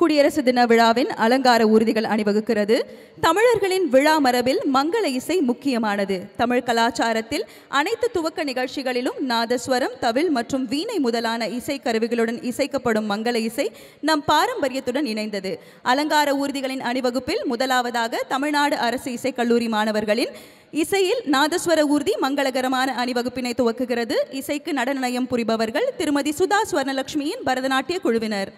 குடியரசு தின விழாவின் அலங்கார ஊர்திகள் அணிவகுக்கிறது தமிழர்களின் விழா மரபில் மங்கள இசை முக்கியமானது தமிழ் கலாச்சாரத்தில் அனைத்து துவக்க நிகழ்ச்சிகளிலும் நாதஸ்வரம் தவில் மற்றும் வீணை முதலான இசை கருவிகளுடன் இசைக்கப்படும் மங்கள இசை நம் பாரம்பரியத்துடன் இணைந்தது அலங்கார ஊர்திகளின் அணிவகுப்பில் முதலாவதாக தமிழ்நாடு அரசு இசைக்கல்லூரி மாணவர்களின் இசையில் நாதஸ்வர ஊர்தி மங்களகரமான அணிவகுப்பினை துவக்குகிறது இசைக்கு நடனயம் புரிபவர்கள் திருமதி சுதா ஸ்வர்ணலட்சுமியின் பரதநாட்டிய குழுவினர்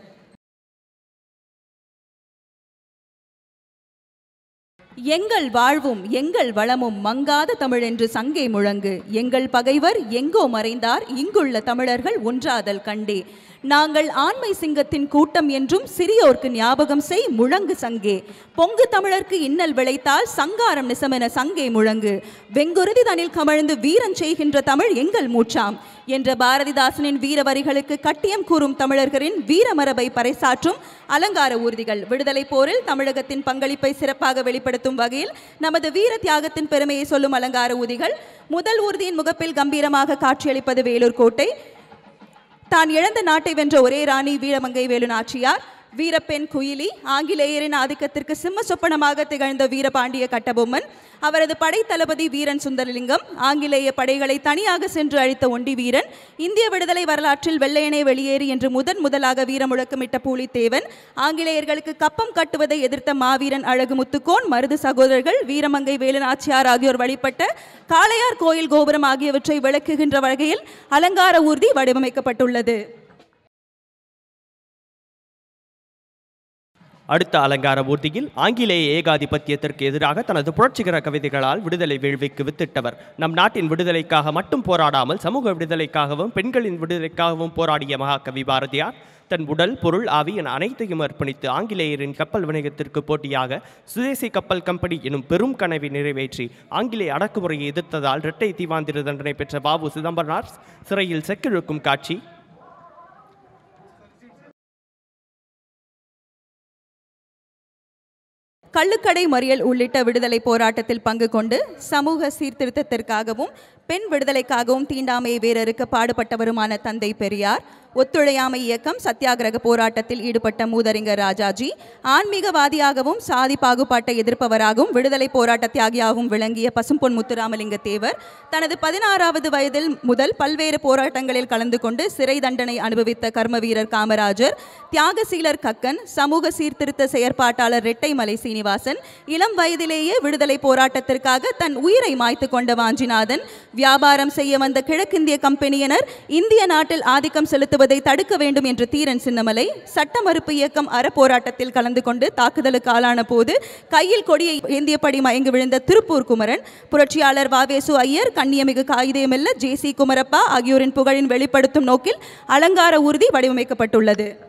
எங்கள் வாழ்வும் எங்கள் வளமும் மங்காத தமிழென்று சங்கே முழங்கு எங்கள் பகைவர் எங்கோ மறைந்தார் இங்குள்ள தமிழர்கள் ஒன்றாதல் கண்டே நாங்கள் ஆண்மை சிங்கத்தின் கூட்டம் என்றும் சிறியோர்க்கு ஞாபகம் செய் முழங்கு சங்கே பொங்கு தமிழர்க்கு இன்னல் விளைத்தால் சங்காரம் நிசமென சங்கே முழங்கு வெங்குருதி தனில் கமழ்ந்து வீரன் செய்கின்ற தமிழ் எங்கள் மூச்சாம் என்ற பாரதிதாசனின் வீர வரிகளுக்கு கட்டியம் கூறும் தமிழர்களின் வீரமரபை பறைசாற்றும் அலங்கார ஊர்திகள் விடுதலை போரில் தமிழகத்தின் பங்களிப்பை சிறப்பாக வெளிப்படுத்தும் வகையில் நமது வீர தியாகத்தின் பெருமையை சொல்லும் அலங்கார ஊர்திகள் முதல் ஊர்தியின் முகப்பில் கம்பீரமாக காட்சியளிப்பது வேலூர் கோட்டை தான் இழந்த நாட்டை வென்ற ஒரே ராணி வீரமங்கை வேலு நாச்சியார் வீரப்பெண் குயிலி ஆங்கிலேயரின் ஆதிக்கத்திற்கு சிம்ம சொப்பனமாக திகழ்ந்த வீரபாண்டிய கட்டபொம்மன் அவரது படை தளபதி வீரன் சுந்தரலிங்கம் ஆங்கிலேய படைகளை தனியாக சென்று அழித்த ஒண்டி வீரன் இந்திய விடுதலை வரலாற்றில் வெள்ளையனே வெளியேறி என்று முதன் முதலாக வீர முழக்கமிட்ட பூலித்தேவன் ஆங்கிலேயர்களுக்கு கப்பம் கட்டுவதை எதிர்த்த மாவீரன் அழகு முத்துக்கோன் மருது சகோதரர்கள் வீரமங்கை வேலுநாச்சியார் ஆகியோர் வழிபட்ட காளையார் கோயில் கோபுரம் ஆகியவற்றை விளக்குகின்ற வகையில் அலங்கார ஊர்தி வடிவமைக்கப்பட்டுள்ளது அடுத்த அலங்கார ஊர்தியில் ஆங்கிலேய ஏகாதிபத்தியத்திற்கு எதிராக தனது புரட்சிகர கவிதைகளால் விடுதலை வேள்விக்கு வித்திட்டவர் நம் நாட்டின் விடுதலைக்காக மட்டும் போராடாமல் சமூக விடுதலைக்காகவும் பெண்களின் விடுதலைக்காகவும் போராடிய மகாகவி பாரதியார் தன் உடல் பொருள் ஆவி என அனைத்தையும் அர்ப்பணித்து ஆங்கிலேயரின் கப்பல் வணிகத்திற்கு போட்டியாக சுதேசி கப்பல் கம்பெனி எனும் பெரும் கனவை நிறைவேற்றி ஆங்கிலேய அடக்குமுறையை எதிர்த்ததால் இரட்டை தீவாந்திர தண்டனை பெற்ற பாபு சிதம்பரனார் சிறையில் செக்கிழுக்கும் காட்சி கள்ளுக்கடை மறியல் உள்ளிட்ட விடுதலை போராட்டத்தில் பங்கு கொண்டு சமூக சீர்திருத்தத்திற்காகவும் பெண் விடுதலைக்காகவும் தீண்டாமையை வேறறுக்க பாடுபட்டவருமான தந்தை பெரியார் ஒத்துழையாமை இயக்கம் சத்தியாகிரக போராட்டத்தில் ஈடுபட்ட மூதறிஞர் ராஜாஜி ஆன்மீகவாதியாகவும் சாதி பாகுபாட்டை எதிர்ப்பவராகவும் விடுதலை போராட்ட தியாகியாகவும் விளங்கிய பசும்பொன் முத்துராமலிங்க தேவர் தனது பதினாறாவது வயதில் முதல் பல்வேறு போராட்டங்களில் கலந்து கொண்டு சிறை தண்டனை அனுபவித்த கர்ம வீரர் காமராஜர் தியாகசீலர் கக்கன் சமூக சீர்திருத்த செயற்பாட்டாளர் ரெட்டைமலை சீனிவாசன் இளம் வயதிலேயே விடுதலை போராட்டத்திற்காக தன் உயிரை மாய்த்து கொண்ட வாஞ்சிநாதன் வியாபாரம் செய்ய வந்த கிழக்கிந்திய கம்பெனியினர் இந்திய நாட்டில் ஆதிக்கம் செலுத்துவதை தடுக்க வேண்டும் என்று தீரன் சின்னமலை சட்ட மறுப்பு இயக்கம் அறப்போராட்டத்தில் கலந்து கொண்டு தாக்குதலுக்கு ஆளான போது கையில் கொடியை ஏந்தியபடி மயங்கி விழுந்த திருப்பூர் குமரன் புரட்சியாளர் வாவேசு ஐயர் கண்ணியமிகு காகிதமெல்ல ஜே சி குமரப்பா ஆகியோரின் புகழின் வெளிப்படுத்தும் நோக்கில் அலங்கார ஊர்தி வடிவமைக்கப்பட்டுள்ளது